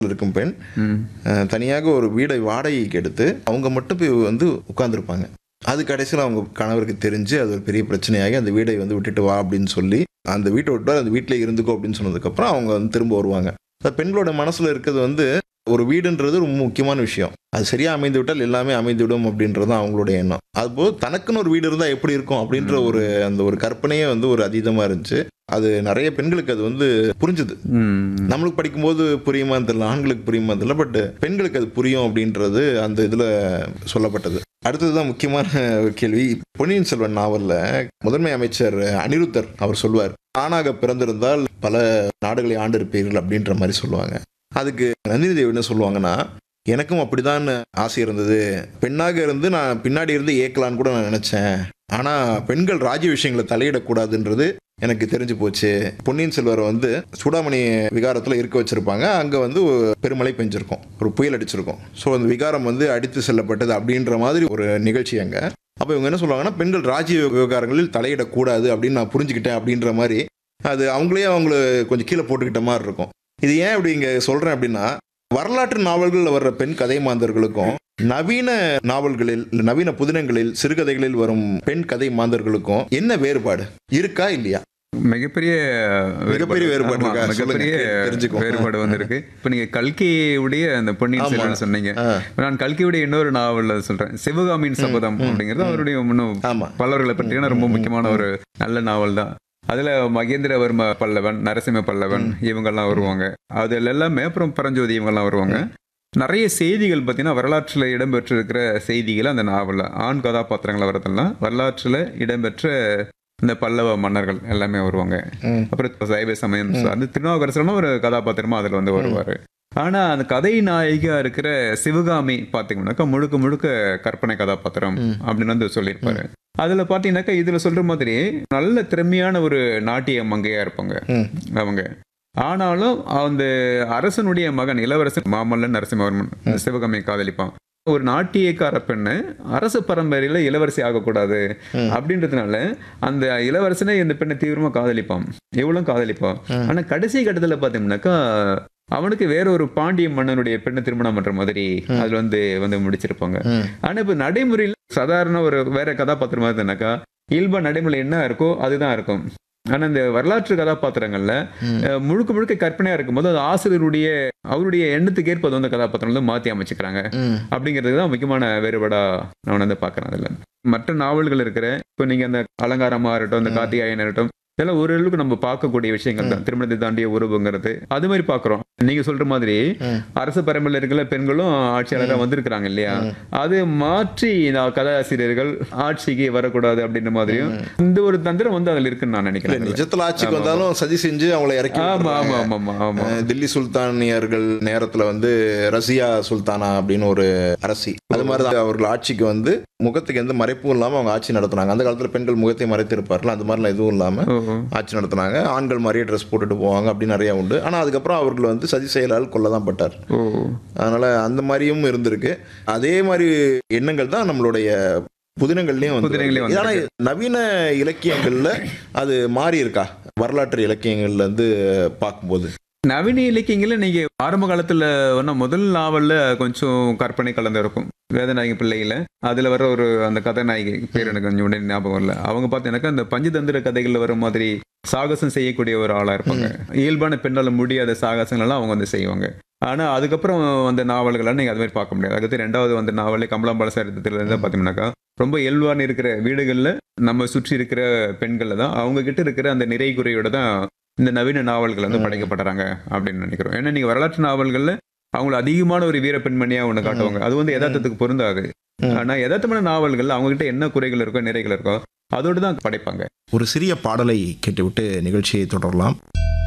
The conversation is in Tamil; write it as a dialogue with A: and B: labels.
A: இருக்கும் பெண்
B: ம்
A: அஹ், தனியாக ஒரு வீடை வாடகைக்கு எடுத்து அவங்க மட்டும் போய் வந்து உட்காந்துருப்பாங்க அது கடைசியில் அவங்க கணவருக்கு தெரிஞ்சு அது ஒரு பெரிய பிரச்சனையாகி அந்த வீடை வந்து விட்டுட்டு வா அப்படின்னு சொல்லி அந்த வீட்டை விட்டு அந்த வீட்டிலே இருந்துக்கோ அப்படின்னு சொன்னதுக்கப்புறம் அவங்க வந்து திரும்ப வருவாங்க அந்த பெண்களோட மனசில் இருக்கிறது வந்து ஒரு வீடுன்றது ரொம்ப முக்கியமான விஷயம் அது சரியாக அமைந்து விட்டால் எல்லாமே அமைந்து விடும் அப்படின்றது தான் அவங்களுடைய எண்ணம் அதுபோது தனக்குன்னு ஒரு வீடு இருந்தால் எப்படி இருக்கும் அப்படின்ற ஒரு அந்த ஒரு கற்பனையே வந்து ஒரு அதீதமாக இருந்துச்சு அது நிறைய பெண்களுக்கு அது வந்து புரிஞ்சுது
B: ம்
A: நம்மளுக்கு படிக்கும்போது புரியுமான்னு தெரியல ஆண்களுக்கு புரியுமா தெரியல பட் பெண்களுக்கு அது புரியும் அப்படின்றது அந்த இதில் சொல்லப்பட்டது அடுத்ததுதான் முக்கியமான ஒரு கேள்வி பொன்னியின் செல்வன் நாவல்ல முதன்மை அமைச்சர் அனிருத்தர் அவர் சொல்வார் ஆணாக பிறந்திருந்தால் பல நாடுகளை ஆண்டு இருப்பீர்கள் அப்படின்ற மாதிரி சொல்லுவாங்க அதுக்கு நந்தினி தேவி என்ன சொல்லுவாங்கன்னா எனக்கும் அப்படிதான் ஆசை இருந்தது பெண்ணாக இருந்து நான் பின்னாடி இருந்து ஏக்கலான்னு கூட நான் நினைச்சேன் ஆனா பெண்கள் ராஜ்ய விஷயங்களை தலையிடக்கூடாதுன்றது எனக்கு தெரிஞ்சு போச்சு பொன்னியின் செல்வரை வந்து சூடாமணி விகாரத்தில் இருக்க வச்சிருப்பாங்க அங்கே வந்து ஒரு பெருமழை பெஞ்சிருக்கும் ஒரு புயல் அடிச்சிருக்கும் ஸோ அந்த விகாரம் வந்து அடித்து செல்லப்பட்டது அப்படின்ற மாதிரி ஒரு நிகழ்ச்சி அங்கே அப்போ இவங்க என்ன சொல்லுவாங்கன்னா பெண்கள் ராஜ்ய விவகாரங்களில் தலையிடக்கூடாது அப்படின்னு நான் புரிஞ்சுக்கிட்டேன் அப்படின்ற மாதிரி அது அவங்களே அவங்கள கொஞ்சம் கீழே போட்டுக்கிட்ட மாதிரி இருக்கும் இது ஏன் அப்படி இங்கே சொல்கிறேன் அப்படின்னா வரலாற்று நாவல்களில் வர்ற பெண் கதை மாந்தர்களுக்கும் நவீன நாவல்களில் இல்ல நவீன புதினங்களில் சிறுகதைகளில் வரும் பெண் கதை மாந்தர்களுக்கும் என்ன வேறுபாடு இருக்கா இல்லையா
B: மிகப்பெரிய
A: மிகப்பெரிய வேறுபாடு
B: ஆமா,
A: இருக்கா?
B: மிகப்பெரிய
A: சொல்லுங்க, தெரிஞ்சுக்குவோம்.
B: வேறுபாடு வந்து இருக்கு இப்போ நீங்க கல்கியுடைய அந்த பொன்னியின்
A: ஆமா.
B: செல்வன் சொன்னீங்க
A: ஆ,
B: நான் கல்கியுடைய இன்னொரு நாவல்ல சொல்றேன் சிவகாமியின் சபதம் அப்படிங்கிறது அவருடைய இன்னும்
A: ஆமா
B: பல்லவர்களை பற்றியான ரொம்ப முக்கியமான ஒரு நல்ல நாவல் தான் அதுல மகேந்திரவர்ம பல்லவன் நரசிம்ம பல்லவன் இவங்கெல்லாம் வருவாங்க அதுல எல்லாமே அப்புறம் பரஞ்சோதி இவங்கெல்லாம் வருவாங்க நிறைய செய்திகள் பார்த்தீங்கன்னா வரலாற்றில் இடம்பெற்றிருக்கிற செய்திகள் அந்த நாவலில் ஆண் கதாபாத்திரங்கள் வரதெல்லாம் வரலாற்றில் இடம்பெற்ற இந்த பல்லவ மன்னர்கள் எல்லாமே வருவாங்க
A: ம்.
B: அப்புறம் சைவ சமயம் சார்ந்து திருநாவுக்கரசரும் ஒரு கதாபாத்திரமா அதில் வந்து வருவார் ஆனா அந்த கதை நாயகியா இருக்கிற சிவகாமி பாத்தீங்கன்னாக்கா முழுக்க முழுக்க கற்பனை கதாபாத்திரம்
A: ம்.
B: அப்படின்னு வந்து சொல்லியிருப்பாரு அதுல பாத்தீங்கன்னாக்கா இதுல சொல்ற மாதிரி நல்ல திறமையான ஒரு நாட்டிய மங்கையா இருப்பாங்க
A: ம்.
B: அவங்க ஆனாலும் அந்த அரசனுடைய மகன் இளவரசன் மாமல்லன் நரசிம்மவர்மன் சிவகாமியை காதலிப்பான் ஒரு நாட்டியக்கார பெண்ணு அரச பரம்பரையில இளவரசி ஆகக்கூடாது
A: ம்.
B: அப்படின்றதுனால அந்த இளவரசனை இந்த பெண்ணை தீவிரமா காதலிப்பான் எவ்வளவு காதலிப்பான்
A: ம்.
B: ஆனா கடைசி கட்டத்துல பாத்தீங்கன்னாக்கா அவனுக்கு வேற ஒரு பாண்டிய மன்னனுடைய பெண்ணை திருமணம் பண்ற மாதிரி அதுல வந்து வந்து முடிச்சிருப்பாங்க
A: ம்.
B: ஆனா இப்ப நடைமுறையில் சாதாரண ஒரு வேற கதாபாத்திரமா இருந்தனாக்கா இயல்பா நடைமுறையில் என்ன இருக்கோ அதுதான் இருக்கும் ஆனா இந்த வரலாற்று கதாபாத்திரங்கள்ல
A: ம்.
B: அஹ், முழுக்க முழுக்க கற்பனையா இருக்கும்போது அது ஆசிரியருடைய அவருடைய எண்ணத்துக்கு ஏற்ப அது வந்து கதாபாத்திரம் வந்து மாத்தி அமைச்சுக்கிறாங்க
A: ம்.
B: அப்படிங்கிறது தான் முக்கியமான வேறுபாடா நான் வந்து பார்க்கறேன் அதுல மற்ற நாவல்கள் இருக்கிற இப்போ நீங்க அந்த அலங்காரமா இருக்கட்டும் இந்த கார்த்திகாயன் இருக்கட்டும் இதெல்லாம் ஓரளவுக்கு நம்ம பார்க்கக்கூடிய விஷயங்கள் தான் திருமணத்தை தாண்டிய உறவுங்கிறது அது மாதிரி பார்க்கறோம் நீங்க சொல்ற மாதிரி
A: ம்.
B: அரச பரம்பரையில் இருக்கிற பெண்களும் ஆட்சியாளராக வந்திருக்கிறாங்க இல்லையா
A: ம்.
B: அது மாற்றி நான் கதாசிரியர்கள் ஆட்சிக்கு வரக்கூடாது அப்படின்ற மாதிரியும் இந்த ஒரு தந்திரம் வந்து அதுல இருக்குன்னு நான்
A: இல்ல
B: நினைக்கிறேன் அதுல.
A: நிஜத்துல ஆட்சிக்கு வந்தாலும் சதி செஞ்சு அவங்கள இறக்கி
B: ஆமா
A: விட்டுறாங்க.
B: ஆமா ஆமா ஆமா ஆமா
A: அஹ் தில்லி சுல்தானியர்கள் நேரத்துல வந்து ரசியா சுல்தானா அப்படின்னு ஒரு அரசி அது மாதிரி தான் அவர்கள் ஆட்சிக்கு வந்து முகத்துக்கு எந்த மறைப்பும் இல்லாம அவங்க ஆட்சி நடத்துனாங்க அந்த காலத்துல பெண்கள் முகத்தை மறைத்திருப்பார்கள் அந்த மாதிரிலாம் எதுவும் இல்லாம
B: ஓ, ஓ.
A: ஆட்சி நடத்துனாங்க ஆண்கள் மாதிரியே ட்ரெஸ் போட்டுட்டு போவாங்க அப்படின்னு நிறைய உண்டு ஆனா அதுக்கப்புறம் அவர்கள் வந்து சதி செயலால் கொல்லதான் பட்டார்
B: ஓ
A: அதனால அந்த மாதிரியும் இருந்திருக்கு அதே மாதிரி எண்ணங்கள் தான் நம்மளுடைய புதினங்கள்லயும் வந்து
B: புதினங்கள்லயும்
A: வருது. ஆனா நவீன இலக்கியங்கள்ல அது மாறி இருக்கா வரலாற்று இலக்கியங்கள்ல இருந்து பார்க்கும்போது
B: நவீன இலக்கியங்கள்ல நீங்க ஆரம்ப காலத்துல வேணா முதல் நாவல்ல கொஞ்சம் கற்பனை கலந்து இருக்கும் வேதநாயகி பிள்ளையில அதுல வர ஒரு அந்த கதாநாயகி பேர் எனக்கு கொஞ்சம் உடனே ஞாபகம் வரல அவங்க பார்த்தீங்கன்னாக்கா அந்த பஞ்சதந்திர கதைகள்ல வர மாதிரி சாகசம் செய்யக்கூடிய ஒரு ஆளா இருப்பாங்க இயல்பான பெண்ணால முடியாத சாகசங்கள் எல்லாம் அவங்க வந்து செய்வாங்க ஆனா அதுக்கப்புறம் அந்த நாவல்களை நீங்க அது மாதிரி பார்க்க முடியாது அதுக்கு ரெண்டாவது வந்த நாவலே கமலாம்பாள சரித்திரத்துல இருந்து பாத்தீங்கன்னாக்கா ரொம்ப இயல்பான இருக்கிற வீடுகள்ல நம்ம சுற்றி இருக்கிற பெண்கள்ல தான் அவங்க கிட்ட இருக்கிற அந்த நிறை குறையோட தான் இந்த நவீன நாவல்கள் வந்து படைக்கப்படுறாங்க அப்படின்னு நினைக்கிறோம் ஏன்னா நீங்க வரலாற்று நாவல்கள்ல அவங்கள அதிகமான ஒரு வீர பெண்மணியா ஒண்ணு காட்டுவாங்க அது வந்து யதார்த்தத்துக்கு பொருந்தாது
A: ம்.
B: ஆனா யதார்த்தமான நாவல்கள் அவங்க கிட்ட என்ன குறைகள் இருக்கோ நிறைகள் இருக்கோ அதோடு தான் படைப்பாங்க
A: ஒரு சிறிய பாடலை கேட்டுவிட்டு நிகழ்ச்சியை தொடரலாம்